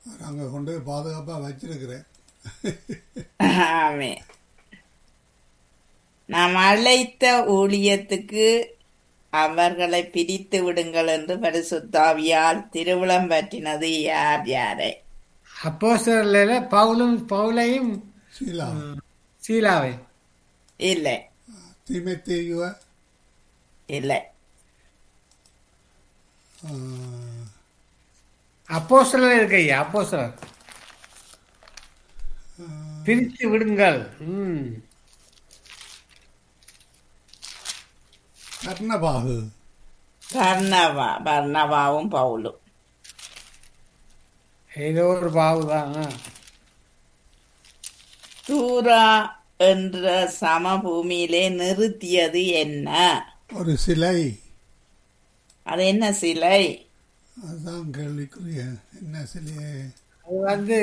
அங்கே கொண்டு போய் பாதுகாப்பாக வச்சிருக்கிறேன் ஆமே நாம் அழைத்த ஊழியத்துக்கு அவர்களை பிரித்து விடுங்கள் என்று பரிசுத்தாவியால் திருவிழம் பற்றினது யார் யாரை அப்போஸ்தலர்ல பவுலும் பவுலையும் சீலா சீலாவை இல்லை திமெத்தேயுவ இல்லை அப்போஸ்தலர் இருக்கையா அப்போஸ்தலர் பிரித்து விடுங்கள் ம் கர்ணபாகு பர்ணவா பர்ணவாவும் பவுலும் ஏதோ ஒரு பாவு தான் தூரா என்ற சமபூமியிலே நிறுத்தியது என்ன ஒரு சிலை அது என்ன சிலை அதுதான் கேள்விக்குரிய என்ன சிலையே அது வந்து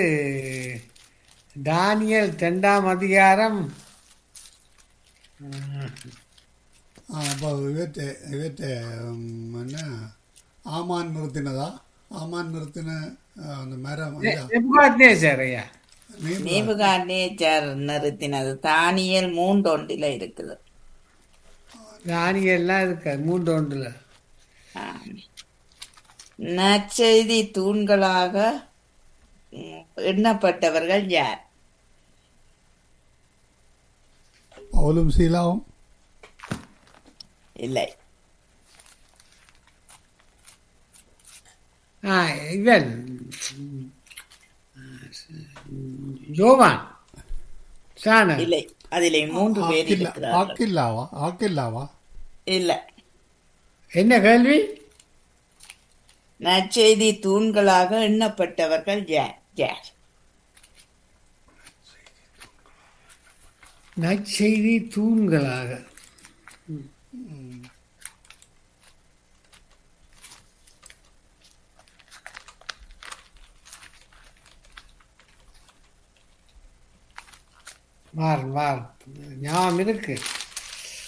தானியல் ரெண்டாம் அதிகாரம் அப்போ இவற்றை இவற்றை ம், என்ன ஆமான் நிறுத்தினதா ஆமான் நிறுத்தின அஹ், அந்த மரம் இதா? நெபுகாத்நேசர் ஐயா நீர் நேபுகாட்நேச்சர் நிறுத்தினது தானியல் மூன்றொண்டில இருக்குது தானியல்லாம் இருக்கு மூன்று ஒன்றுல ஆம். நற்செய்தி தூண்களாக ம், எண்ணப்பட்டவர்கள் யார் பவுலும் சீலாவும் இல்லை ஆ இவன் யோவான் சாண இல்லை அதிலே மூன்று பேர் ஆக்கில்லா இருக்கிறார்கள் ஆக்கில்லாவா ஆக்கில்லாவா இல்லை என்ன கேள்வி நற்செய்தி தூண்களாக எண்ணப்பட்டவர்கள் யார் யார் நற்செய்தி தூண்களாக வார் வார் ஞாபகம் இருக்கு